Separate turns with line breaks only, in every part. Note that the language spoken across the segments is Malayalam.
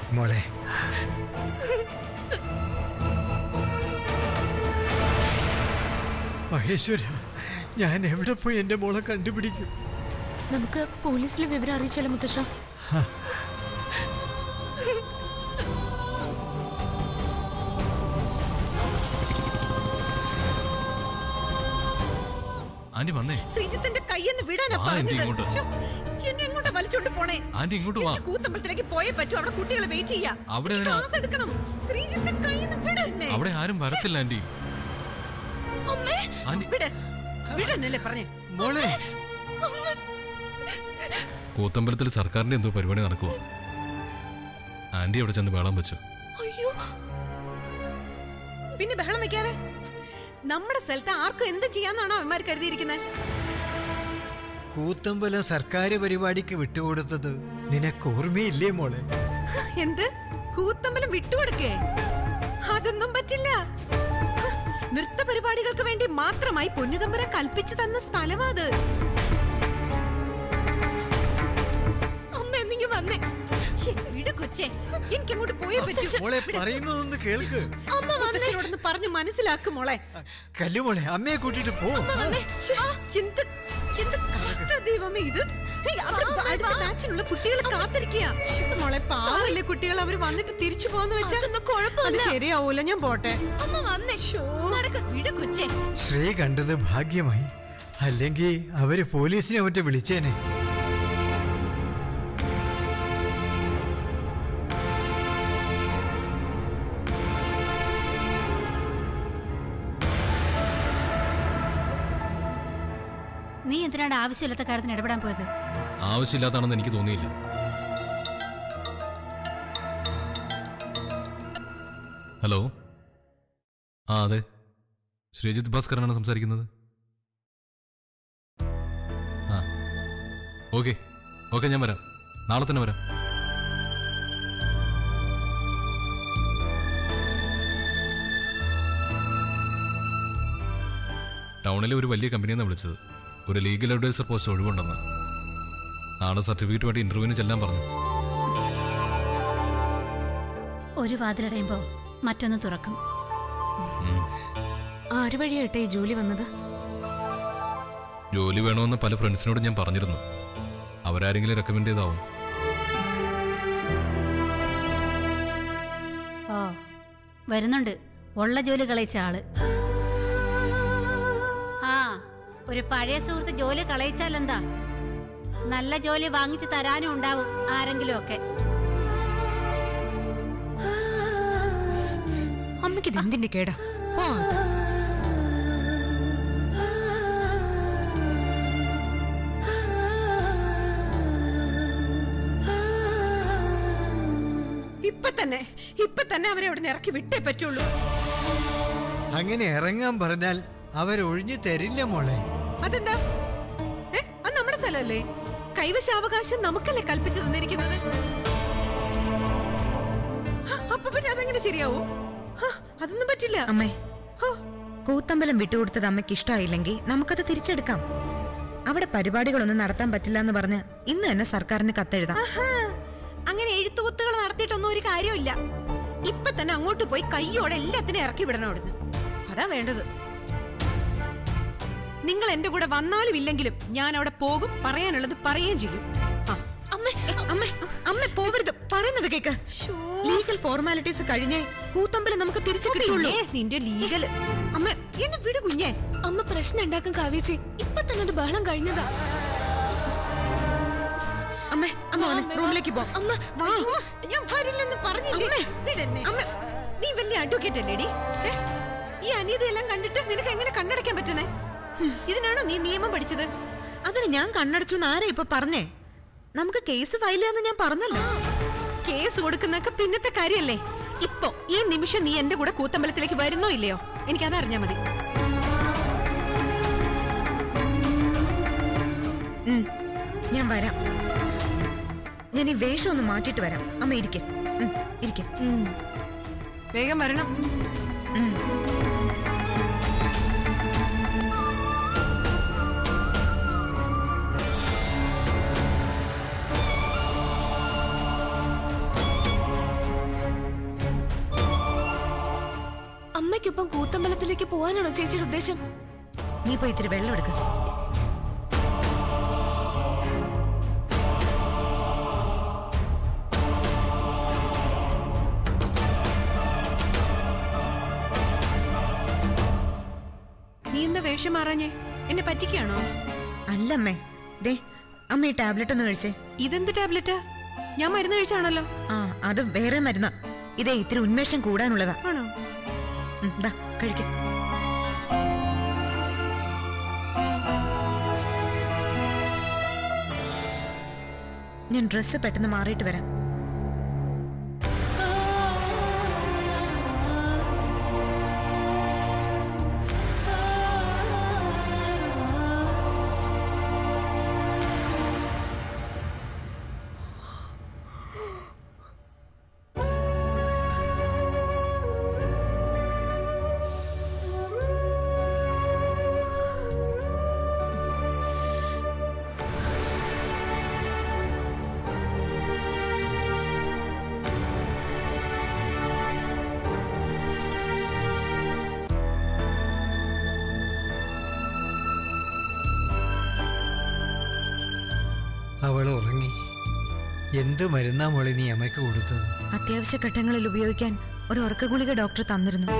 മോളെ മഹേശ്വര ഞാൻ എവിടെ പോയി എൻ്റെ മോളെ കണ്ടുപിടിക്കും
നമുക്ക് പോലീസിലെ വിവരം അറിയിച്ചാലോ മുത്തശ്ശ
ആന്റി വന്നേ
ശ്രീജിത്തിന്റെ കയ്യെന്ന് വിടാനാ
വാ, എന്റെ
പറഞ്ഞത്
ഇങ്ങോട്ട്.
ശ്ശോ, എന്നെ എങ്ങോട്ടാ വലിച്ചോണ്ട് പോണേ
ആന്റി ഇങ്ങോട്ട് വാ
എന്റെ കൂത്തമ്പലത്തിലേക്ക് പോയേ പറ്റൂ അവിടെ കുട്ടികളെ വെയിറ്റ് ചെയ്യാ
അവിടെ
എനിക്ക്
അതിനാ-
ക്ലാസ് എടുക്കണം ശ്രീജിത്തിന്റെ കയ്യെന്ന് വിട് എന്നെ
അവിടെ ആരും വരത്തില്ല ആന്റി ആന്റി
വിട് വിടന്നല്ലേ പറഞ്ഞേ
മോളെ
കൂത്തമ്പലത്തിൽ സർക്കാരിന്റെ എന്തോ പരിപാടി നടക്കുക ആന്റി അവിടെ ചെന്ന് വേളം വെച്ചു
അയ്യോ
പിന്നെ ബഹളം വെക്കാതെ നമ്മുടെ സ്ഥലത്ത് ആർക്കും എന്ത് ചെയ്യാന്നാണോ അവന്മാർ കരുതിയിരിക്കുന്നത്
കൂത്തമ്പലം സർക്കാർ പരിപാടിക്ക് വിട്ടുകൊടുത്തത് നിനക്ക് ഓർമ്മയില്ലേ മോളെ
എന്ത് കൂത്തമ്പലം വിട്ടുകൊടുക്കേ അതൊന്നും പറ്റില്ല നൃത്ത പരിപാടികൾക്ക് വേണ്ടി മാത്രമായി പൊന്നുതമ്പരം കൽപ്പിച്ചു തന്ന സ്ഥലമാ അത്
അമ്മ എന്തെങ്കിലും വന്നേ
ശ്ശെ, വിട് കൊച്ചേ എനിക്കങ്ങോട്ട് പോയേ പറ്റൂ
മോളെ പറയുന്നതൊന്ന് കേൾക്ക്
അമ്മ വന്നേ
മുത്തശ്ശനോടൊന്ന് പറഞ്ഞ് മനസ്സിലാക്കും മോളെ
കല്ലുമോളെ അമ്മയെ കൂട്ടിട്ട് പോ
ശ്ശെ, എന്ത് എന്ത് കഷ്ട ദൈവമേ ഇത് ഹേയ്, അവിടെ അടുത്ത ബാച്ചിനുള്ള കുട്ടികൾ കാത്തിരിക്കുക മോളെ പാവല്ലേ കുട്ടികൾ അവര് വന്നിട്ട് തിരിച്ചു പോന്ന് വെച്ചാ
അതൊന്നും
അത്
കുഴപ്പമില്ല
ശരിയാവൂല ഞാൻ പോട്ടെ
അമ്മ വന്നേ നടക്ക്
വിട് കൊച്ചേ
ശ്രീ കണ്ടത് ഭാഗ്യമായി അല്ലെങ്കിൽ അവര് പോലീസിനെ ഒറ്റ വിളിച്ചേനെ
നീ എന്തിനാണ് ആവശ്യമില്ലാത്ത കാര്യത്തിന് ഇടപെടാൻ പോയത്
ആവശ്യമില്ലാത്താണെന്ന് എനിക്ക് തോന്നിയില്ല ഹലോ ആ അതെ ശ്രീജിത്ത് ഭാസ്കറാണ് സംസാരിക്കുന്നത് ആ ഓക്കെ ഓക്കെ ഞാൻ വരാം നാളെ തന്നെ വരാം ടൗണിലെ ഒരു വലിയ കമ്പനിയെന്നാണ് വിളിച്ചത് ഒരു ലീഗൽ അഡ്വൈസർ പോസ്റ്റ് ഒഴിവുണ്ടെന്ന് നാളെ സർട്ടിഫിക്കറ്റ് വേണ്ടി ഇന്റർവ്യൂവിന് ചെല്ലാൻ പറഞ്ഞു
ഒരു വാതിലടയുമ്പോ മറ്റൊന്ന് തുറക്കും
ആര് വഴിയാട്ടെ ഈ ജോലി വന്നത്
ജോലി വേണമെന്ന് പല ഫ്രണ്ട്സിനോടും ഞാൻ പറഞ്ഞിരുന്നു അവരാരെങ്കിലും റെക്കമെൻഡ് ചെയ്താവും
ഓ വരുന്നുണ്ട് ഉള്ള ജോലി കളയിച്ച ആള് ആ ഒരു പഴയ സുഹൃത്ത് ജോലി കളയിച്ചാൽ എന്താ നല്ല ജോലി വാങ്ങിച്ചു തരാനും ഉണ്ടാവും ആരെങ്കിലും ഒക്കെ
അമ്മയ്ക്ക് ഇത് എന്തിന്റെ കേടാ പോ അകത്ത്.
ഇപ്പൊ തന്നെ ഇപ്പൊ തന്നെ അവരെ അവിടെ നിന്ന് ഇറക്കി വിട്ടേ പറ്റുള്ളൂ
അങ്ങനെ ഇറങ്ങാൻ പറഞ്ഞാൽ അവരൊഴിഞ്ഞു തരില്ല മോളെ
അതെന്താ ഏ അത് നമ്മുടെ സ്ഥലമല്ലേ കൈവശാവകാശം നമുക്കല്ലേ കൽപ്പിച്ചു തന്നിരിക്കുന്നത് ഹ, അപ്പൊ പിന്നെ അതെങ്ങനെ ശരിയാവൂ ഹ, അതൊന്നും പറ്റില്ല
അമ്മേ
ഹോ,
കൂത്തമ്പലം വിട്ടുകൊടുത്തത് അമ്മയ്ക്ക് ഇഷ്ടമായില്ലെങ്കിൽ നമുക്കത് തിരിച്ചെടുക്കാം അവിടെ പരിപാടികളൊന്നും നടത്താൻ പറ്റില്ല എന്ന് പറഞ്ഞ് ഇന്ന് തന്നെ സർക്കാരിന് കത്തെഴുതാം
ആഹാ. അങ്ങനെ എഴുത്തുകുത്തുകൾ നടത്തിയിട്ടൊന്നും ഒരു കാര്യമില്ല ഇപ്പൊ തന്നെ അങ്ങോട്ട് പോയി കയ്യോടെ എല്ലാത്തിനും ഇറക്കി വിടണം അവിടുന്ന് അതാ വേണ്ടത് നിങ്ങൾ എന്റെ കൂടെ വന്നാലും ഇല്ലെങ്കിലും ഞാൻ അവിടെ പോകും പറയാനുള്ളത് പറയുകയും ചെയ്യും ആ.
അമ്മേ
ഏ, അമ്മേ അമ്മ പോവരുത് പറയുന്നത് കേക്ക് ലീഗൽ ഫോർമാലിറ്റീസ് കഴിഞ്ഞേ കൂത്തമ്പലം നമുക്ക് തിരിച്ചു കിട്ടുള്ളൂ
പിന്നെ നിന്റെ ലീഗൽ
അമ്മ
എന്നെ വിട് കുഞ്ഞേ
അമ്മ പ്രശ്നം ഉണ്ടാക്കാൻ കാവേച്ചി ഇപ്പൊ തന്നെ ഒരു ബഹളം കഴിഞ്ഞതാ
അമ്മേ അമ്മ വന്നേ,
അമ്മേ,
റൂമിലേക്ക് പോ
അമ്മ
വാ
അയ്യോ, ഞാൻ വരില്ലെന്ന് പറഞ്ഞില്ലേ
അമ്മേ.
വിടെന്നെ
അമ്മ.
നീ വലിയ അഡ്വക്കേറ്റ് അല്ലേടി ഏ? ഈ അനീതിയെല്ലാം കണ്ടിട്ട് നിനക്ക് എങ്ങനെ കണ്ണടയ്ക്കാൻ പറ്റുന്നേ ഇതിനാണോ നീ നിയമം പഠിച്ചത്
അതിന് ഞാൻ കണ്ണടച്ചു ആരാ ഇപ്പൊ പറഞ്ഞേ നമുക്ക് കേസ് ഫയൽ ചെയ്യാന്ന് ഞാൻ പറഞ്ഞല്ലോ
കേസ് കൊടുക്കുന്നൊക്കെ പിന്നത്തെ കാര്യല്ലേ ഇപ്പൊ ഈ നിമിഷം നീ എന്റെ കൂടെ കൂത്തമ്പലത്തിലേക്ക് വരുന്നോ ഇല്ലയോ എനിക്കതറിഞ്ഞാ മതി
ഉം, ഞാൻ വരാം ഞാൻ ഈ വേഷം ഒന്ന് മാറ്റിയിട്ട് വരാം അമ്മ ഇരിക്കെ ഇരിക്കെ
വേഗം വരണം
അമ്മയ്ക്കൊപ്പം കൂത്തമ്പലത്തിലേക്ക് പോകാനാണോ ചേച്ചിയുടെ ഉദ്ദേശം
നീ പോയി ഇത്തിരി വെള്ളം എടുക്ക
നീ എന്താ വേഷം മാറാഞ്ഞേ എന്നെ പറ്റിക്കാണോ
അല്ലമ്മേ ദേ അമ്മ ഈ ടാബ്ലറ്റ് ഒന്ന് കഴിച്ചേ
ഇതെന്ത് ടാബ്ലറ്റാ ഞാൻ മരുന്ന് കഴിച്ചാണല്ലോ
ആ അത് വേറെ മരുന്നാ ഇതേ ഇത്തിരി ഉന്മേഷം കൂടാനുള്ളതാ
ആണോ
ഉം, ദാ കഴിക്ക ഞാൻ ഡ്രസ്സ് പെട്ടെന്ന് മാറിയിട്ട് വരാം
അവൾ ഉറങ്ങി എന്ത് മരുന്നാ മോളെ നീ അമ്മയ്ക്ക് കൊടുത്തത്
അത്യാവശ്യ ഘട്ടങ്ങളിൽ ഉപയോഗിക്കാൻ ഒരു ഉറക്ക ഗുളിക ഡോക്ടർ തന്നിരുന്നു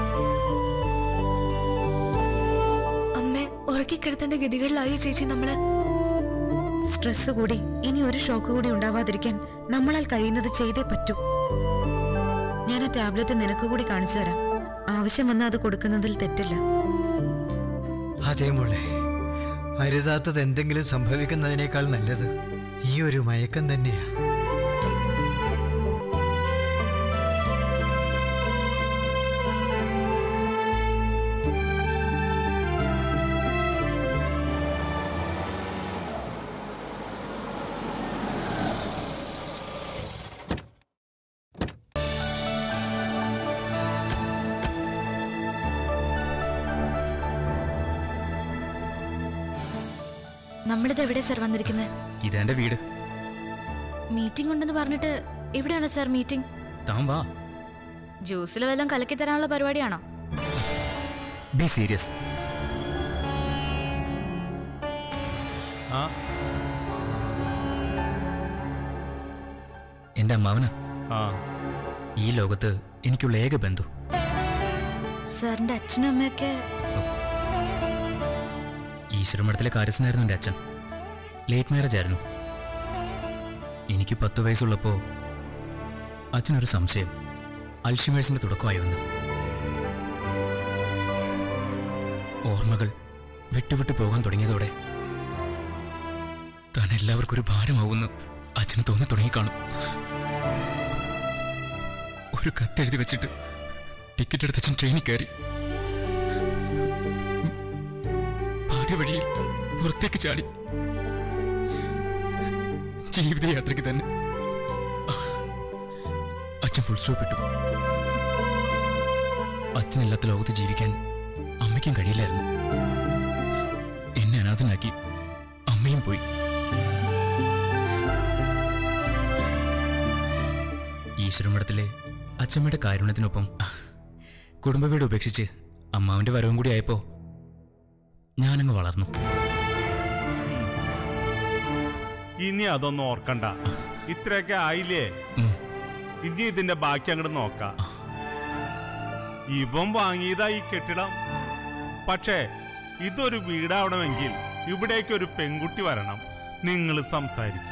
അമ്മ ഉറക്കിക്കിടത്തേണ്ട ഗതികളിലായോ ചേച്ചി നമ്മള്
സ്ട്രെസ് കൂടി ഇനി ഒരു ഷോക്ക് കൂടി ഉണ്ടാവാതിരിക്കാൻ നമ്മളാൽ കഴിയുന്നത് ചെയ്തേ പറ്റൂ ഞാൻ ആ ടാബ്ലറ്റ് നിനക്ക് കൂടി കാണിച്ചു തരാം ആവശ്യം വന്നാൽ അത് കൊടുക്കുന്നതിൽ തെറ്റില്ല
അതേ മോളെ അരുതാത്തത് എന്തെങ്കിലും സംഭവിക്കുന്നതിനേക്കാൾ നല്ലത് ഈ ഒരു മയക്കം തന്നെയാ
നമ്മളിത് എവിടെ സർ വന്നിരിക്കുന്നത്
ഇതെന്റെ വീട്
മീറ്റിംഗ് ഉണ്ടെന്ന് പറഞ്ഞിട്ട് എവിടെയാണ് സർ മീറ്റിംഗ്
താൻ വാ
ജ്യൂസിൽ വല്ലതും കലക്കി തരാനുള്ള പരിപാടിയാണോ
ബി സീരിയസ്
ആ
എന്റെ അമ്മാവന
ആ
ഈ ലോകത്ത് എനിക്കുള്ള ഏക ബന്ധു
സാറിന്റെ അച്ഛനും അമ്മയൊക്കെ
ഈശ്വരമഠത്തിലെ കാര്യസ്ഥനായിരുന്നു എൻ്റെ അച്ഛൻ ലേറ്റ് മാരേജ് ആയിരുന്നു എനിക്ക് പത്ത് വയസ്സുള്ളപ്പോൾ അച്ഛനൊരു സംശയം അൽഷിമേഴ്സിന്റെ തുടക്കമായി വന്നു ഓർമ്മകൾ വിട്ടുവിട്ടു പോകാൻ തുടങ്ങിയതോടെ താൻ എല്ലാവർക്കും ഒരു ഭാരമാവുമെന്ന് അച്ഛന് തോന്നി തുടങ്ങിക്കാണും ഒരു കത്തെഴുതി വെച്ചിട്ട് ടിക്കറ്റ് എടുത്ത് അച്ഛൻ ട്രെയിനിൽ കയറി പാതി വഴിയിൽ പുറത്തേക്ക് ചാടി ജീവിതയാത്രയ്ക്ക് തന്നെ അച്ഛൻ ഫുൾ സ്റ്റോപ്പ് ഇട്ടു അച്ഛനില്ലാത്ത ലോകത്ത് ജീവിക്കാൻ അമ്മയ്ക്കും കഴിയില്ലായിരുന്നു എന്നെ അനാഥനാക്കി അമ്മയും പോയി ഈശ്വരമഠത്തിലെ അച്ഛമ്മയുടെ കാരുണ്യത്തിനൊപ്പം കുടുംബ വീട് ഉപേക്ഷിച്ച് അമ്മാവിന്റെ വരവും കൂടി ആയപ്പോ ഞാനങ്ങ് വളർന്നു
ഇനി അതൊന്നും ഓർക്കണ്ട ഇത്രയൊക്കെ ആയില്ലേ
ഉം.
ഇനി ഇതിന്റെ ബാക്കി അങ്ങോട്ട് നോക്കാം ഇവൻ വാങ്ങിയതാ ഈ കെട്ടിടം പക്ഷേ ഇതൊരു വീടാവണമെങ്കിൽ ഇവിടേക്ക് ഒരു പെൺകുട്ടി വരണം നിങ്ങൾ സംസാരിക്കും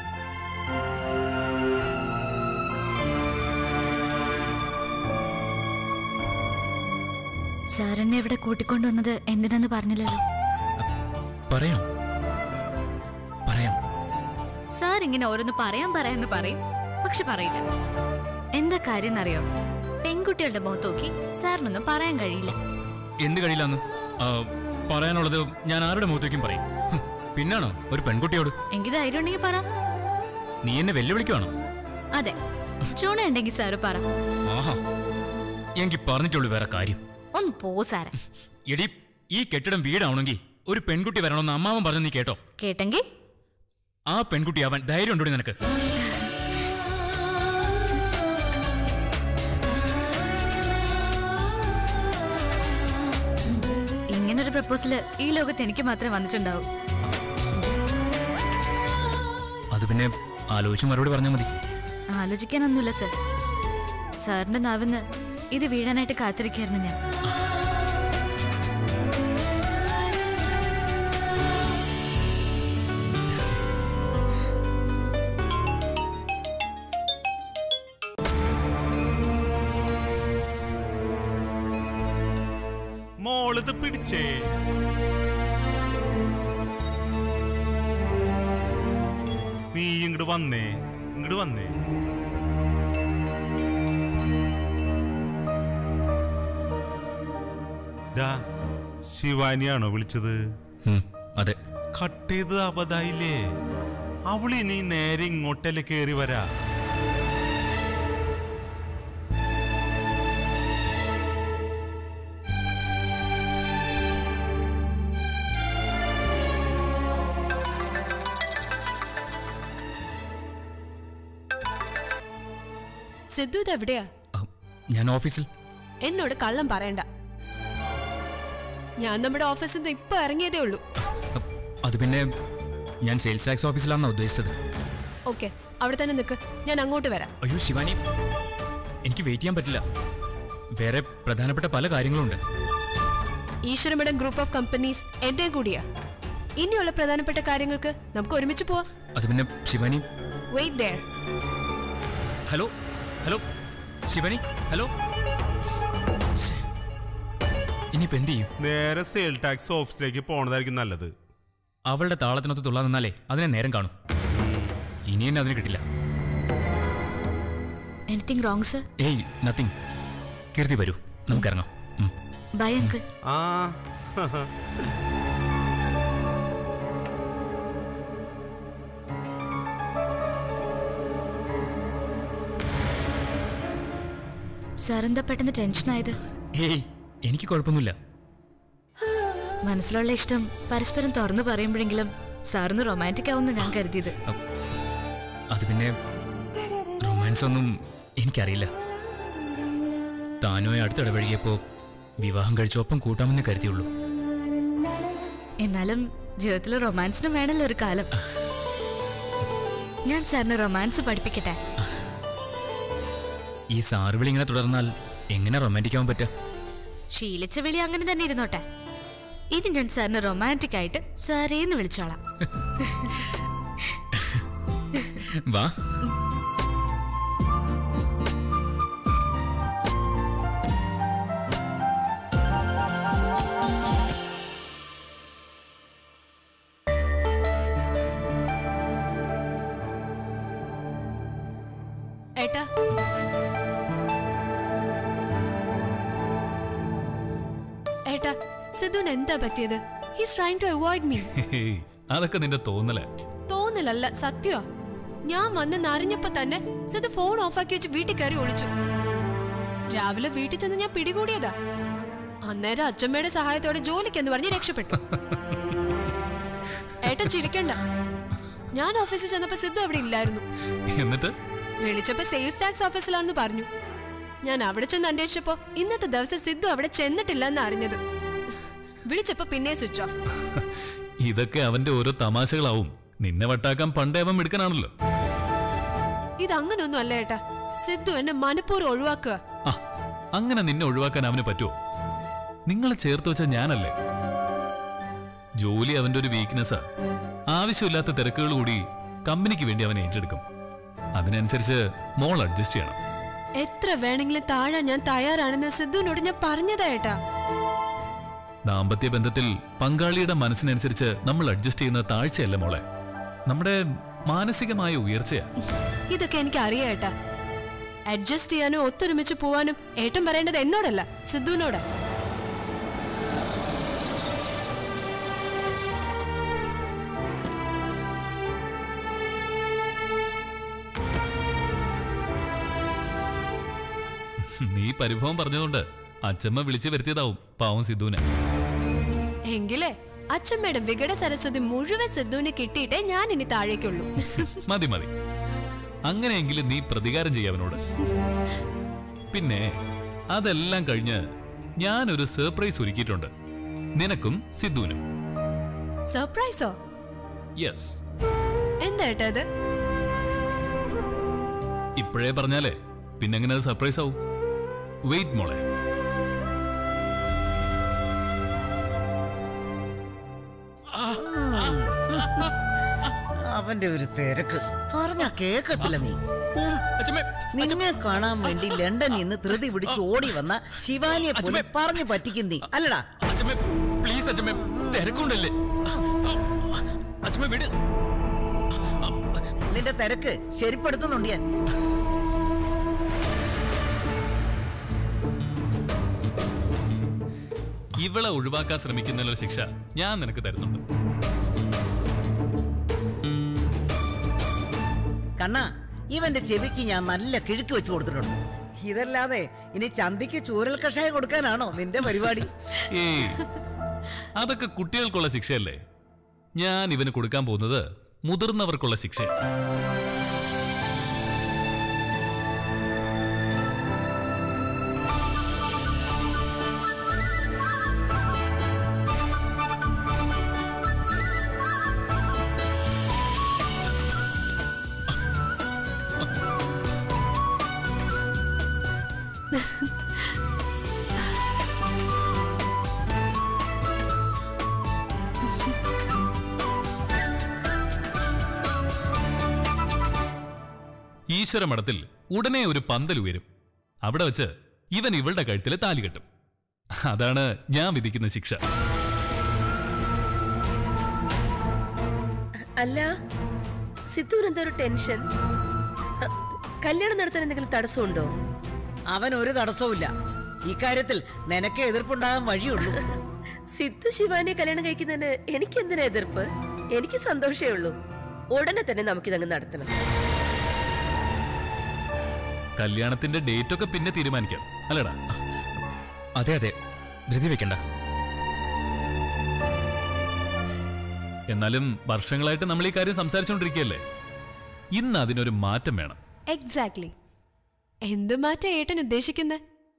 സാർ എന്നെ ഇവിടെ കൂട്ടിക്കൊണ്ടുവന്നത് എന്തിനെന്ന് പറഞ്ഞില്ലല്ലോ
പറയാം പറയാം
സാർ ഇങ്ങനെ ഓരോന്ന് പറയാൻ പറയാന്ന് പറയും പക്ഷെ പറയില്ല എന്താ കാര്യം എന്നറിയോ പെൺകുട്ടികളുടെ മുഖത്ത് നോക്കി സാറിനൊന്നും പറയാൻ കഴിയില്ല
എന്ത് കഴിയില്ലാന്ന് ആ, പറയാനുള്ളത് ഞാൻ ആരുടെ മുഖത്തേക്കും പറയും ഹും, പിന്നാണോ ഒരു പെൺകുട്ടിയോട്
എങ്കിൽ ധൈര്യം ഉണ്ടെങ്കിൽ പറ
നീ എന്നെ വെല്ലുവിളിക്കുവാണോ
അതെ ചൂണ ഉണ്ടെങ്കിൽ സാറ് പറ
ആഹാ എനിക്ക് പറഞ്ഞിട്ടുള്ളൂ വേറെ കാര്യം
ഒന്ന് പോ സാറ
എടി ഈ കെട്ടിടം വീടാവണമെങ്കിൽ ഒരു പെൺകുട്ടി വരണമെന്ന് അമ്മാവൻ പറഞ്ഞു നീ കേട്ടോ
കേട്ടെങ്കിൽ
ആ പെൺകുട്ടി ആവാൻ ധൈര്യം ഉണ്ടോ നിനക്ക്
പ്രപ്പോസല് ഈ ലോകത്ത് എനിക്ക് മാത്രമേ വന്നിട്ടുണ്ടാവൂ
അത് പിന്നെ ആലോചിച്ച് മറുപടി പറഞ്ഞാൽ മതി
ആലോചിക്കാനൊന്നുമില്ല സർ സാറിന്റെ നാവിന്ന് ഇത് വീഴാനായിട്ട് കാത്തിരിക്കായിരുന്നു ഞാൻ
മോളിത് പിടിച്ചേ നീ ഇങ്ങോട്ട് വന്നേ ഇങ്ങോട്ട് വന്നേ ഡാ ശിവാനിയാണോ വിളിച്ചത്
ഉം, അതെ
കട്ട് ചെയ്ത് അബദ്ധായില്ലേ അവളിനി നേരെ ഇങ്ങോട്ടല്ലേ കേറി വരാ
സിദ്ധു ഇത് എവിടെയാ
ആ, ഞാൻ ഓഫീസിൽ
എന്നോട് കള്ളം പറയണ്ട ഞാൻ നമ്മുടെ ഓഫീസിൽ നിന്ന് ഇപ്പൊ ഇറങ്ങിയതേ ഉള്ളൂ
അ, അത് പിന്നെ ഞാൻ സെയിൽസ് ടാക്സ് ഓഫീസിലാണെന്നാണ് ഉദ്ദേശിച്ചത്
ഓക്കെ അവിടെ തന്നെ നിൽക്ക് ഞാൻ അങ്ങോട്ട് വരാം
അയ്യോ ശിവാനി എനിക്ക് വെയിറ്റ് ചെയ്യാൻ പറ്റില്ല വേറെ പ്രധാനപ്പെട്ട പല കാര്യങ്ങളുണ്ട്
ഈശ്വരമഠം ഗ്രൂപ്പ് ഓഫ് കമ്പനീസ് എന്റെ കൂടിയാ ഇനിയുള്ള പ്രധാനപ്പെട്ട കാര്യങ്ങൾക്ക് നമുക്ക് ഒരുമിച്ച് പോവാം
അത് പിന്നെ Shivani
wait there
hello hello Shivani hello ശ്ശേ. ഇനിയിപ്പോ എന്ത് ചെയ്യും
നേരെ സെയിൽ ടാക്സ് ഓഫീസിലേക്ക് പോണതായിരിക്കും നല്ലത്
അവളുടെ താളത്തിനൊത്ത് തുള്ളാൻ നിന്നാലേ അതിനെ നേരം കാണും ഇനി എന്നെ അതിന് കിട്ടില്ല
എനിത്തിങ് റോങ് സർ
ഏയ് നത്തിങ് കീർത്തി വരൂ നമുക്കിറങ്ങാം ഉം.
ബൈ അങ്കിൾ
ആ
സാർ എന്താ പെട്ടെന്ന് ടെൻഷനായത്
ഏയ് എനിക്ക് കുഴപ്പമൊന്നുമില്ല
മനസ്സിലുള്ള ഇഷ്ടം പരസ്പരം തുറന്നു പറയുമ്പോഴെങ്കിലും സാറിന് റൊമാൻറ്റിക് ആവുമെന്ന് ഞാൻ കരുതിയത്
അ- അത് പിന്നെ റൊമാൻസ് ഒന്നും എനിക്കറിയില്ല താനുമായി അടുത്തിടപഴകിയപ്പോ വിവാഹം കഴിച്ചൊപ്പം കൂട്ടാമെന്ന് കരുതിയുള്ളൂ
എന്നാലും ജീവിതത്തിൽ റൊമാൻസിനും വേണമല്ലോ ഒരു കാലം ഞാൻ സാറിന് റൊമാൻസ് പഠിപ്പിക്കട്ടെ
ഈ സാറുവിളി ഇങ്ങനെ തുടർന്നാൽ എങ്ങനെ റൊമാൻറ്റിക് ആവാൻ പറ്റുക
ശീലിച്ച വിളി അങ്ങനെ തന്നെ ഇരുന്നോട്ടെ ഇനി ഞാൻ സാറിന് റൊമാൻറ്റിക് ആയിട്ട് സാറേന്ന് വിളിച്ചോളാം
വാ
ഏട്ടാ ഏട്ടാ സിദ്ധുന് എന്താ പറ്റിയത് he's trying to avoid me
ഹേയ്, അതൊക്കെ നിന്റെ തോന്നലേ
തോന്നലല്ല സത്യമാ ഞാൻ വന്ന് നരഞ്ഞപ്പോ തന്നെ സിദ്ധു ഫോൺ ഓഫാക്കി വെച്ച് വീട്ടിൽ കയറി ഒളിച്ചു രാവിലെ വീട്ടിൽ ചെന്ന് ഞാൻ പിടികൂടിയതാ അന്നേരം അച്ഛമ്മയുടെ സഹായത്തോടെ ജോലിക്കെന്ന് പറഞ്ഞ് രക്ഷപ്പെട്ടു ഏട്ടൻ ചിരിക്കണ്ട ഞാൻ ഓഫീസിൽ ചെന്നപ്പോ സിദ്ധു അവിടെ ഇല്ലായിരുന്നു
എന്നിട്ട്
വിളിച്ചപ്പോ സെയിൽസ് ടാക്സ് ഓഫീസിലാണെന്ന് പറഞ്ഞു ഞാൻ അവിടെ ചെന്ന് അന്വേഷിച്ചപ്പോ ഇന്നത്തെ ദിവസം സിദ്ധു അവിടെ ചെന്നിട്ടില്ല എന്ന് അറിഞ്ഞത് വിളിച്ചപ്പോ പിന്നെ സ്വിച്ച് ഓഫ്
ഇതൊക്കെ അവന്റെ ഓരോ തമാശകളാവും നിന്നെ വട്ടാക്കാൻ പണ്ടേ അവൻ എടുക്കാനാണല്ലോ
ഇത് അങ്ങനൊന്നും അല്ല ഏട്ടാ സിദ്ധു എന്നെ മനഃപൂർവ്വം ഒഴിവാക്കുക
ആ അങ്ങനെ നിന്നെ ഒഴിവാക്കാൻ അവന് പറ്റുമോ നിങ്ങളെ ചേർത്ത് വെച്ച ഞാനല്ലേ ജോലി അവന്റെ ഒരു വീക്ക്നെസ്സാ ആവശ്യമില്ലാത്ത തിരക്കുകൾ കൂടി കമ്പനിക്ക് വേണ്ടി അവൻ ഏറ്റെടുക്കും അതിനനുസരിച്ച് മോൾ അഡ്ജസ്റ്റ് ചെയ്യണം
എത്ര വേണമെങ്കിലും താഴാൻ ഞാൻ തയ്യാറാണെന്ന് സിദ്ധുവിനോട് ഞാൻ പറഞ്ഞതാ ഏട്ടാ
ദാമ്പത്യ ബന്ധത്തിൽ പങ്കാളിയുടെ മനസ്സിനനുസരിച്ച് നമ്മൾ അഡ്ജസ്റ്റ് ചെയ്യുന്ന താഴ്ചയല്ല മോളെ നമ്മുടെ മാനസികമായ ഉയർച്ചയാ
ഇതൊക്കെ എനിക്ക് അറിയാം ഏട്ടാ അഡ്ജസ്റ്റ് ചെയ്യാനും ഒത്തൊരുമിച്ച് പോവാനും ഏട്ടൻ പറയേണ്ടത് എന്നോടല്ല സിദ്ധുവിനോടാ
നീ പരിഭവം പറഞ്ഞതുകൊണ്ട് അച്ചമ്മ വിളിച്ചു വരുത്തിയതാവും പാവം സിദ്ധുവിനെ
എങ്കിലേ അച്ഛമ്മയുടെ വികട സരസ്വതി മുഴുവൻ സിദ്ധുവിന് കിട്ടിയിട്ടേ ഞാൻ ഇനി താഴേക്കുള്ളൂ
മതി മതി അങ്ങനെയെങ്കിലും നീ പ്രതികാരം ചെയ്യവനോട് പിന്നെ അതെല്ലാം കഴിഞ്ഞ് ഞാനൊരു സർപ്രൈസ് ഒരുക്കിയിട്ടുണ്ട് നിനക്കും സിദ്ധുവിനും
സർപ്രൈസോ
യെസ്
എന്താ ഏട്ടാ ഇത്
ഇപ്പോഴേ പറഞ്ഞാലേ പിന്നെ എങ്ങനെ അത് സർപ്രൈസ് ആവും വെയിറ്റ് മോളെ
അവന്റെ ഒരു തിരക്ക് പറഞ്ഞ കേക്കത്തില്ല നീ ഉം. നിന്നെ കാണാൻ വേണ്ടി ലണ്ടനിൽ നിന്ന് ധൃതി പിടിച്ച് ഓടി വന്ന ശിവാനിയെ പോലെ പറഞ്ഞു പറ്റിക്കും നീ അല്ലടാ
അച്ഛമ്മ പ്ലീസ് അച്ഛമ്മ തിരക്കുണ്ടല്ലേ അച്ഛമ്മ വിട്
നിന്റെ തിരക്ക് ശരിപ്പെടുത്തുന്നുണ്ട് ഞാൻ
ഇവളെ ഒഴിവാക്കാൻ ശ്രമിക്കുന്നതിനുള്ള ശിക്ഷ ഞാൻ നിനക്ക് തരുന്നുണ്ട്
കണ്ണാ ഇവന്റെ ചെവിക്ക് ഞാൻ നല്ല കിഴുക്ക് വെച്ച് കൊടുത്തിട്ടുണ്ട് ഇതല്ലാതെ ഇനി ചന്തിക്ക് ചൂരൽ കഷായം കൊടുക്കാനാണോ നിന്റെ പരിപാടി
ഏയ് അതൊക്കെ കുട്ടികൾക്കുള്ള ശിക്ഷയല്ലേ ഞാൻ ഇവന് കൊടുക്കാൻ പോകുന്നത് മുതിർന്നവർക്കുള്ള ശിക്ഷ ഈശ്വര മഠത്തിൽ ഉടനെ ഒരു പന്തൽ ഉയരും അവിടെ വെച്ച് ഇവൻ ഇവളുടെ കഴുത്തിലെ താലി കെട്ടും അതാണ് ഞാൻ വിധിക്കുന്ന ശിക്ഷ
അല്ല സിദ്ധുവിന് എന്താ ഒരു ടെൻഷൻ അ, കല്യാണം നടത്താൻ എന്തെങ്കിലും തടസ്സമുണ്ടോ
അവൻ ഒരു തടസ്സവുമില്ല ഇക്കാര്യത്തിൽ നിനക്ക് എതിർപ്പുണ്ടാകാൻ വഴിയുള്ളൂ
സിദ്ധു ശിവാനെ കല്യാണം കഴിക്കുന്നതിന് എനിക്ക് എന്തിനാ എതിർപ്പ് എനിക്ക് സന്തോഷമേ ഉള്ളൂ ഉടനെ തന്നെ നമുക്കിതങ്ങ് നടത്തണം
കല്യാണത്തിന്റെ ഡേറ്റ് ഒക്കെ പിന്നെ തീരുമാനിക്കാം അല്ലടാ
അതെ അതെ ധൃതി വെക്കണ്ട
എന്നാലും വർഷങ്ങളായിട്ട് നമ്മൾ ഈ കാര്യം സംസാരിച്ചുകൊണ്ടിരിക്കുകയല്ലേ ഇന്ന് അതിനൊരു മാറ്റം വേണം
എക്സാക്ട്ലി എന്ത് മാറ്റാ ഏട്ടൻ ഉദ്ദേശിക്കുന്നത്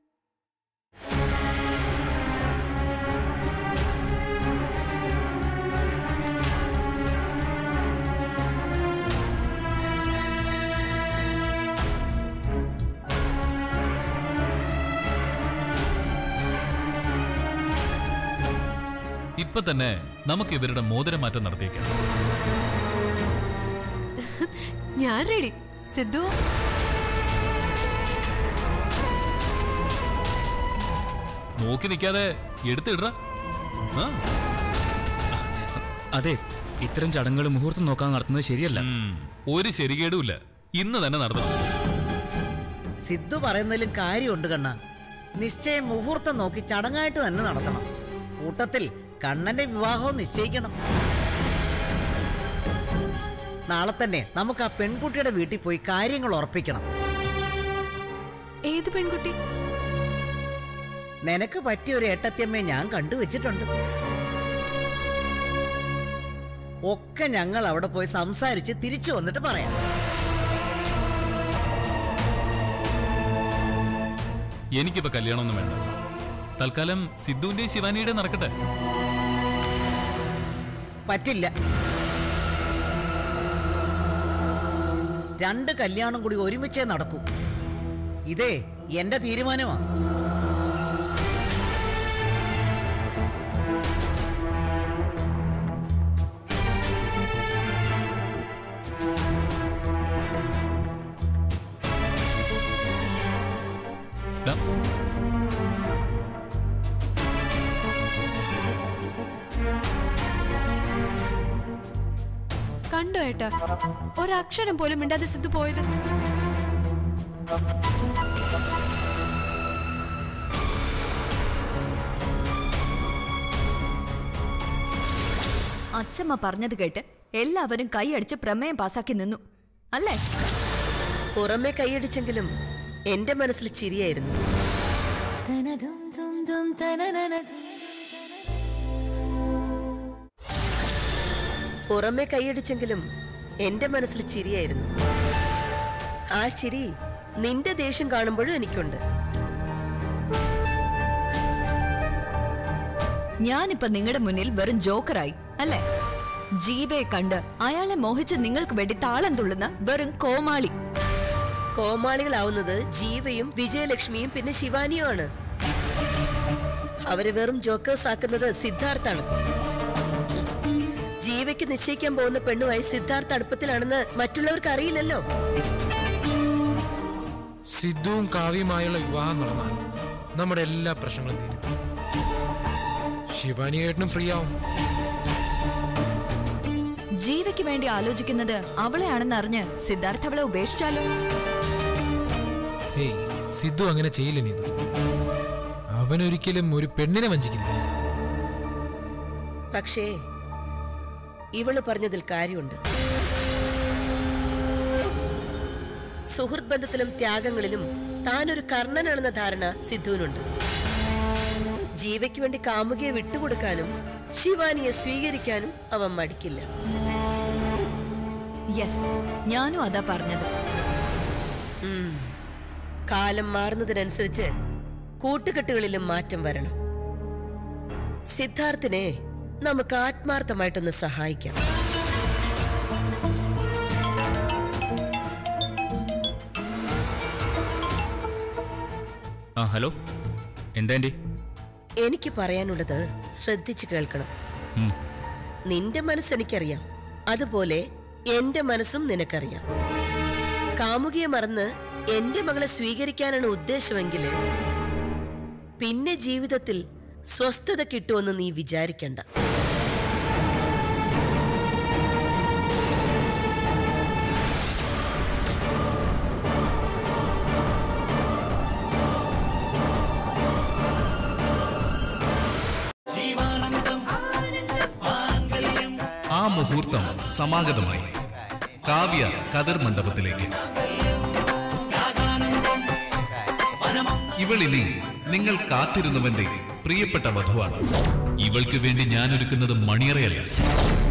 ഇപ്പൊ തന്നെ നമുക്ക് ഇവരുടെ മോതിരമാറ്റം നടത്തിയേക്കാം
ഞാൻ റെഡി സിദ്ധു
നോക്കി നിൽക്കാതെ എടുത്തിടറ
അതെ ഇത്തരം ചടങ്ങുകൾ മുഹൂർത്തം നോക്കാൻ നടത്തുന്നത് ശരിയല്ല
ഒരു ശരികേടുമില്ല ഇന്ന് തന്നെ നടത്തണം
സിദ്ധു പറയുന്നതിലും കാര്യമുണ്ട് കണ്ണ നിശ്ചയം മുഹൂർത്തം നോക്കി ചടങ്ങായിട്ട് തന്നെ നടത്തണം കൂട്ടത്തിൽ കണ്ണന്റെ വിവാഹവും നിശ്ചയിക്കണം നാളെ തന്നെ നമുക്ക് ആ പെൺകുട്ടിയുടെ വീട്ടിൽ പോയി കാര്യങ്ങൾ ഉറപ്പിക്കണം
ഏത് പെൺകുട്ടി
നിനക്ക് പറ്റിയ ഒരു ഏട്ടത്തിയമ്മയെ ഞാൻ കണ്ടുവച്ചിട്ടുണ്ട് ഒക്കെ ഞങ്ങൾ അവിടെ പോയി സംസാരിച്ച് തിരിച്ചു വന്നിട്ട് പറയാം
എനിക്കിപ്പോ കല്യാണമൊന്നും വേണ്ട തൽക്കാലം സിദ്ധുവിന്റെയും ശിവാനിയുടെയും നടക്കട്ടെ
പറ്റില്ല രണ്ട് കല്യാണം കൂടി ഒരുമിച്ചേ നടക്കൂ ഇതേ എന്റെ തീരുമാനമാ
ഡാ,
കണ്ടോ ഏട്ടാ ഒരക്ഷരം പോലും മിണ്ടാതെ സിദ്ധു പോയത്
അച്ഛമ്മ പറഞ്ഞത് കേട്ട് എല്ലാവരും കൈയടിച്ച് പ്രമേയം പാസാക്കി നിന്നു അല്ലേ
പുറമെ കൈയടിച്ചെങ്കിലും എന്റെ മനസ്സിൽ ചിരിയായിരുന്നു പുറമെ കൈയടിച്ചെങ്കിലും എന്റെ മനസ്സിൽ ചിരിയായിരുന്നു ആ ചിരി നിന്റെ ദേഷ്യം കാണുമ്പോഴും എനിക്കുണ്ട്
ഞാനിപ്പോ നിങ്ങളുടെ മുന്നിൽ വെറും ജോക്കറായി അല്ലേ ജീവയെ കണ്ട് അയാളെ മോഹിച്ച് നിങ്ങൾക്ക് വേണ്ടി താളം തുള്ളുന്ന വെറും കോമാളി
കോമാളികളാവുന്നത് ജീവയും വിജയലക്ഷ്മിയും പിന്നെ ശിവാനിയുമാണ് അവരെ വെറും ജോക്കേഴ്സ് ആക്കുന്നത് സിദ്ധാർത്ഥാണ് ജീവയ്ക്ക് നിശ്ചയിക്കാൻ പോകുന്ന പെണ്ണുമായി സിദ്ധാർത്ഥ അടുപ്പത്തിലാണെന്ന് മറ്റുള്ളവർക്ക് അറിയില്ലല്ലോ
സിദ്ധുവും കാവ്യമായുള്ള വിവാഹം നടന്നാൽ നമ്മുടെ എല്ലാ പ്രശ്നങ്ങളും തീരും ശിവാനിയായിട്ടും ഫ്രീ ആവും
ജീവയ്ക്ക് വേണ്ടി ആലോചിക്കുന്നത് അവളെയാണെന്ന് അറിഞ്ഞ് സിദ്ധാർത്ഥ അവളെ ഉപേക്ഷിച്ചാലോ
ഹേയ് സിദ്ധു അങ്ങനെ ചെയ്യില്ല നീതു അവനൊരിക്കലും ഒരു പെണ്ണിനെ വഞ്ചിക്കില്ല
പക്ഷേ ഇവള് പറഞ്ഞതിൽ കാര്യമുണ്ട് സുഹൃത്ത് ബന്ധത്തിലും ത്യാഗങ്ങളിലും താനൊരു കർണനാണെന്ന ധാരണ സിദ്ധുവിനുണ്ട് ജീവയ്ക്ക് വേണ്ടി കാമുകിയെ വിട്ടുകൊടുക്കാനും ശിവാനിയെ സ്വീകരിക്കാനും അവൻ മടിക്കില്ല
യെസ് ഞാനും അതാ പറഞ്ഞത്
ഉം. കാലം മാറുന്നതിനനുസരിച്ച് കൂട്ടുകെട്ടുകളിലും മാറ്റം വരണം സിദ്ധാർത്ഥിനെ നമുക്ക് ആത്മാർത്ഥമായിട്ടൊന്ന് സഹായിക്കാം
ആ ഹലോ എന്താ ആൻറ്റി
എനിക്ക് പറയാനുള്ളത് ശ്രദ്ധിച്ചു കേൾക്കണം
ഉം.
നിന്റെ മനസ്സെനിക്കറിയാം അതുപോലെ എന്റെ മനസ്സും നിനക്കറിയാം കാമുകിയെ മറന്ന് എന്റെ മകളെ സ്വീകരിക്കാനാണ് ഉദ്ദേശമെങ്കിൽ പിന്നെ ജീവിതത്തിൽ സ്വസ്ഥത കിട്ടുമെന്ന് നീ വിചാരിക്കണ്ട
ആ മുഹൂർത്തം സമാഗതമായി കാവ്യ കതിർ മണ്ഡപത്തിലേക്ക് ഇവളിനി നിങ്ങൾ കാത്തിരുന്നവന്റെ പ്രിയപ്പെട്ട വധുവാണ്
ഇവൾക്ക് വേണ്ടി ഞാൻ ഒരുക്കുന്നത് മണിയറയല്ല